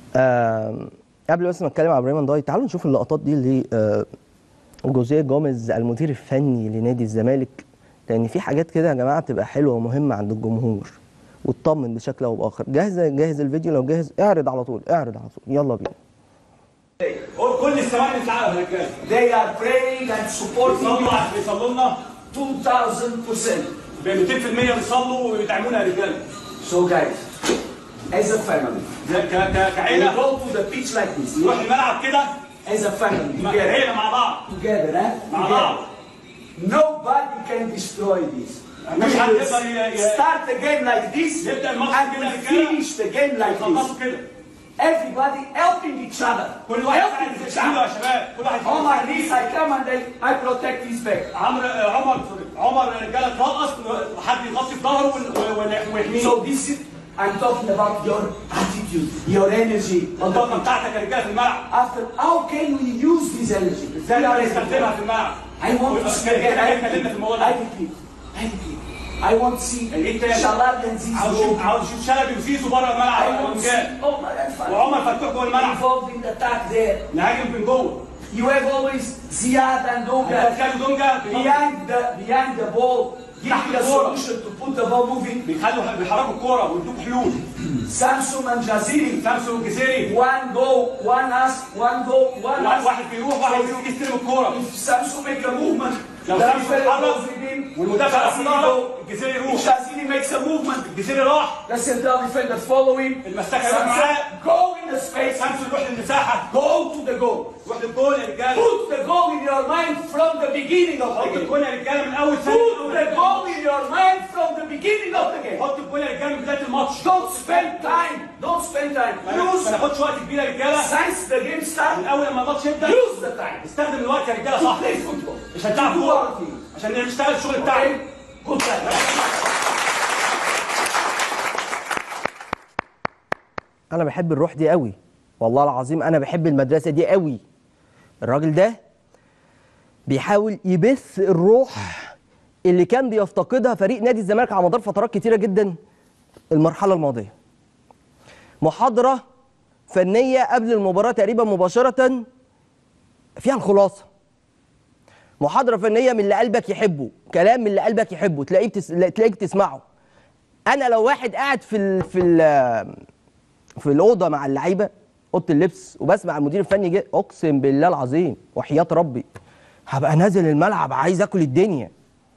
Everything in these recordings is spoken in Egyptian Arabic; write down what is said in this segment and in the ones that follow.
آه قبل بس ما اتكلم على ابراهيم ضاي تعالوا نشوف اللقطات دي اللي آه جوزيه جوميز المدير الفني لنادي الزمالك لان في حاجات كده يا جماعه بتبقى حلوه ومهمه عند الجمهور وتطمن بشكل او باخر جاهز جاهز الفيديو لو جاهز اعرض على طول اعرض على طول يلا بينا كل السماء بتاعها يا رجاله They are praying and supporting بيصلوا you بيصلوا لنا 2000%. ب 200% بيصلوا ويدعمونا يا رجاله So guys, as a family, ك- ك- ك- we كعيله go to the pitch like this. نروح الملعب كده As a family, مع- together. عيله مع بعض Together, eh? مع بعض Together. Nobody can destroy this. We مش حد will يقدر ي- ي- start the game like this يبدأ الماتش and كده we رجالة. finish the game like this. خلصوا كده Everybody helping each other. كل واحد قاعد helping في each سبيله يا other. شباب كل واحد في Omar سبيله. this, I come and I, I protect his back. عمرو عمر عمر رجاله اترقص وحد يغطي في ظهره وال- وال- ويحميه So this is, I'm talking about your attitude, your energy. الطاقه بتاعتك يا رجاله في الملعب After, how can we use this energy? ازاي نقدر نستخدمها في الملعب I want to see كده again. كده I اتكلمنا في الموضوع repeat. I ده repeat. I repeat. I want to see إيه تاني؟ Shalad and Zizou. عاوز اشوف عاوز اشوف شلبي وسيسو بره I الملعب want to ونجاد see Omar and Fadi وعمر فتوح جوه الملعب involved in the attack there. نهاجم من جوه You have always Ziad and Donga هتلاقي دونجا behind the behind the ball, giving a solution to put the ball moving. بيخلوا بيحركوا الكوره ويدوك حلول Samsung and Jaziri, سامسون والجزيري one go, one ask, one go, one واحد ask. واحد بيروح واحد يجي يستلم الكوره If Samsung make a movement, the لو سامسون defender اتحرك goes within, والمدافع Jaziri اتحرك go. الجزيري If يروح Jaziri makes a movement, الجزيري راح the central defender follow him. المساكه يروح معاه Samsung go in the space, سامسون يروح للمساحه go to the goal. يروح للجول يا رجاله Put the goal in your mind from the beginning of حط the game. الجول يا رجاله من اول Put ثانيه the goal in your mind from the beginning of the game. حط الجول يا رجاله من بدايه الماتش Don't spend time. Don't spend time. ما ما Use ناخدش وقت كبير يا رجاله since the game من started. اول لما الماتش يبدا Use the time استخدم الوقت يا رجاله to صح play football. مش هتلعب Do كوره our thing. عشان نشتغل الشغل بتاعنا Okay? Good time. انا بحب الروح دي قوي والله العظيم انا بحب المدرسه دي قوي الراجل ده بيحاول يبث الروح اللي كان بيفتقدها فريق نادي الزمالك على مدار فترات كتيره جدا المرحله الماضيه محاضره فنيه قبل المباراه تقريبا مباشره فيها الخلاصه محاضره فنيه من اللي قلبك يحبه كلام من اللي قلبك يحبه تلاقيه بتس... تلاقيك بتسمعه انا لو واحد قاعد في ال... في ال... في الاوضه مع اللعيبه اوضه اللبس وبسمع المدير الفني جه اقسم بالله العظيم وحياه ربي هبقى نازل الملعب عايز اكل الدنيا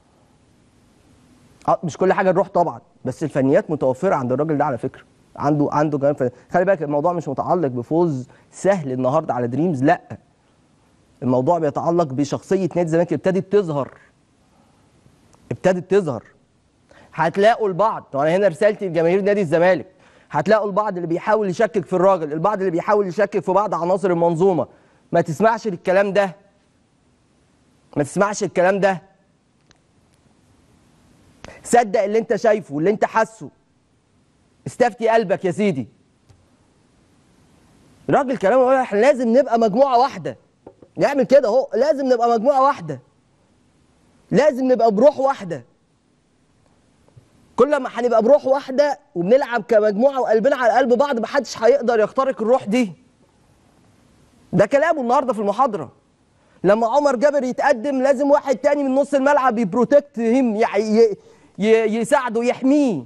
اه مش كل حاجه نروح طبعا بس الفنيات متوفره عند الراجل ده على فكره عنده عنده كمان فن... خلي بالك الموضوع مش متعلق بفوز سهل النهارده على دريمز لا الموضوع بيتعلق بشخصيه نادي الزمالك ابتدت تظهر ابتدت تظهر هتلاقوا البعض وانا هنا رسالتي لجماهير نادي الزمالك هتلاقوا البعض اللي بيحاول يشكك في الراجل البعض اللي بيحاول يشكك في بعض عناصر المنظومه ما تسمعش الكلام ده ما تسمعش الكلام ده صدق اللي انت شايفه واللي انت حاسه استفتي قلبك يا سيدي الراجل كلامه بيقول احنا لازم نبقى مجموعه واحده نعمل كده اهو لازم نبقى مجموعه واحده لازم نبقى بروح واحده كل ما هنبقى بروح واحده وبنلعب كمجموعه وقلبنا على قلب بعض محدش هيقدر يخترق الروح دي ده كلامه النهارده في المحاضره لما عمر جابر يتقدم لازم واحد تاني من نص الملعب يبروتكت هيم يعني يساعده يحميه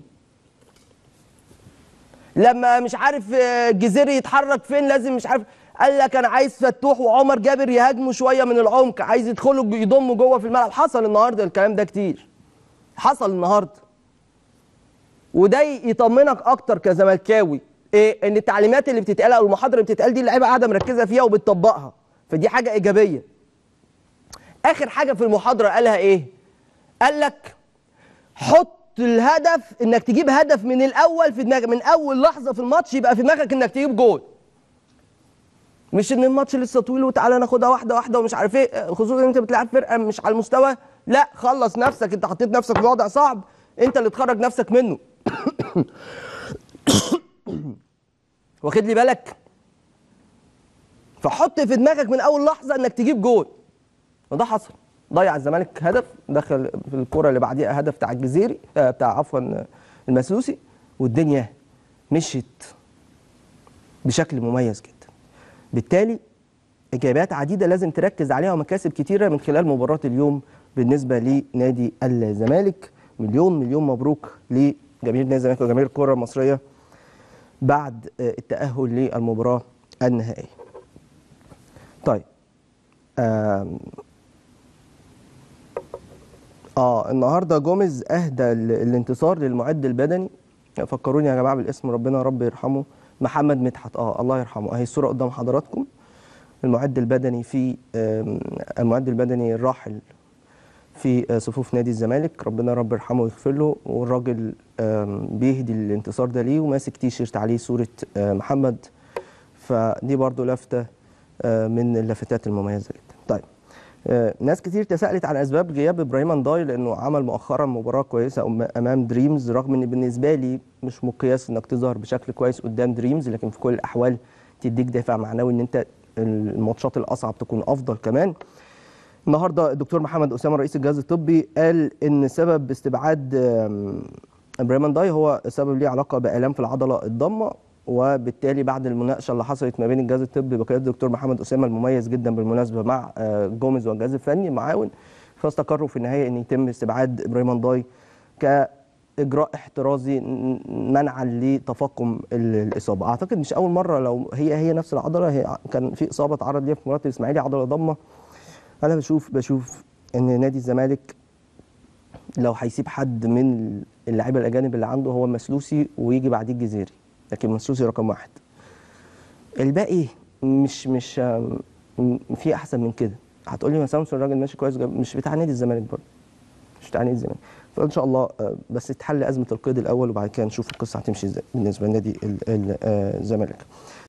لما مش عارف آه، الجزيري يتحرك فين لازم مش عارف قال لك انا عايز فتوح وعمر جابر يهاجموا شويه من العمق عايز يدخلوا يضموا جوه في الملعب حصل النهارده الكلام ده كتير حصل النهارده وده يطمنك اكتر كزملكاوي ايه ان التعليمات اللي بتتقال او المحاضره اللي بتتقال دي اللعيبه قاعده مركزه فيها وبتطبقها فدي حاجه ايجابيه اخر حاجه في المحاضره قالها ايه قال لك حط الهدف انك تجيب هدف من الاول في دماغك من اول لحظه في الماتش يبقى في دماغك انك تجيب جول مش ان الماتش لسه طويل وتعالى ناخدها واحده واحده ومش عارف ايه خصوصا ان انت بتلعب فرقه مش على المستوى لا خلص نفسك انت حطيت نفسك في وضع صعب انت اللي تخرج نفسك منه واخد لي بالك فحط في دماغك من اول لحظه انك تجيب جول وده حصل ضيع الزمالك هدف دخل في الكره اللي بعديها هدف بتاع الجزيري آه، بتاع عفوا المسلوسي والدنيا مشيت بشكل مميز جدا بالتالي ايجابيات عديده لازم تركز عليها ومكاسب كتيره من خلال مباراه اليوم بالنسبه لنادي الزمالك مليون مليون مبروك لجماهير نادي الزمالك وجماهير الكره المصريه بعد آه، التاهل للمباراه النهائيه. طيب آم، اه النهارده جوميز اهدى ال- الانتصار للمعد البدني فكروني يا جماعه بالاسم ربنا رب يرحمه محمد مدحت اه الله يرحمه اهي الصوره قدام حضراتكم المعد البدني في آم، المعد البدني الراحل في آه، صفوف نادي الزمالك ربنا رب يرحمه ويغفر له والراجل آم، بيهدي الانتصار ده ليه وماسك تيشيرت عليه صوره آه، محمد فدي برضو لفته آه، من اللفتات المميزه جدا طيب آه، ناس كتير تساءلت عن اسباب غياب ابراهيم انداي لانه عمل مؤخرا مباراه كويسه أم- امام دريمز رغم ان بالنسبه لي مش مقياس انك تظهر بشكل كويس قدام دريمز لكن في كل الاحوال تديك دافع معنوي ان انت الماتشات الاصعب تكون افضل كمان النهارده الدكتور محمد اسامه رئيس الجهاز الطبي قال ان سبب استبعاد آم، ابراهيم انداي هو سبب ليه علاقه بالام في العضله الضمه وبالتالي بعد المناقشه اللي حصلت ما بين الجهاز الطبي بقياده الدكتور محمد اسامه المميز جدا بالمناسبه مع آه، جوميز والجهاز الفني معاون فاستقروا في النهايه ان يتم استبعاد ابراهيم انداي كاجراء احترازي ن- منعا لتفاقم ال- الاصابه اعتقد مش اول مره لو هي هي نفس العضله هي كان في اصابه اتعرض ليها في مباراه الاسماعيلي عضله ضمه انا بشوف بشوف ان نادي الزمالك لو هيسيب حد من اللاعيبه الاجانب اللي عنده هو مسلوسي ويجي بعديه الجزيري لكن مسلوسي رقم واحد الباقي مش مش م- في احسن من كده هتقولي ما سامسون راجل ماشي كويس جدا مش بتاع نادي الزمالك برضه مش بتاع نادي الزمالك فان شاء الله آه، بس تحل ازمه القيد الاول وبعد كده نشوف القصه هتمشي ازاي بالنسبه لنادي ال- ال- آه، الزمالك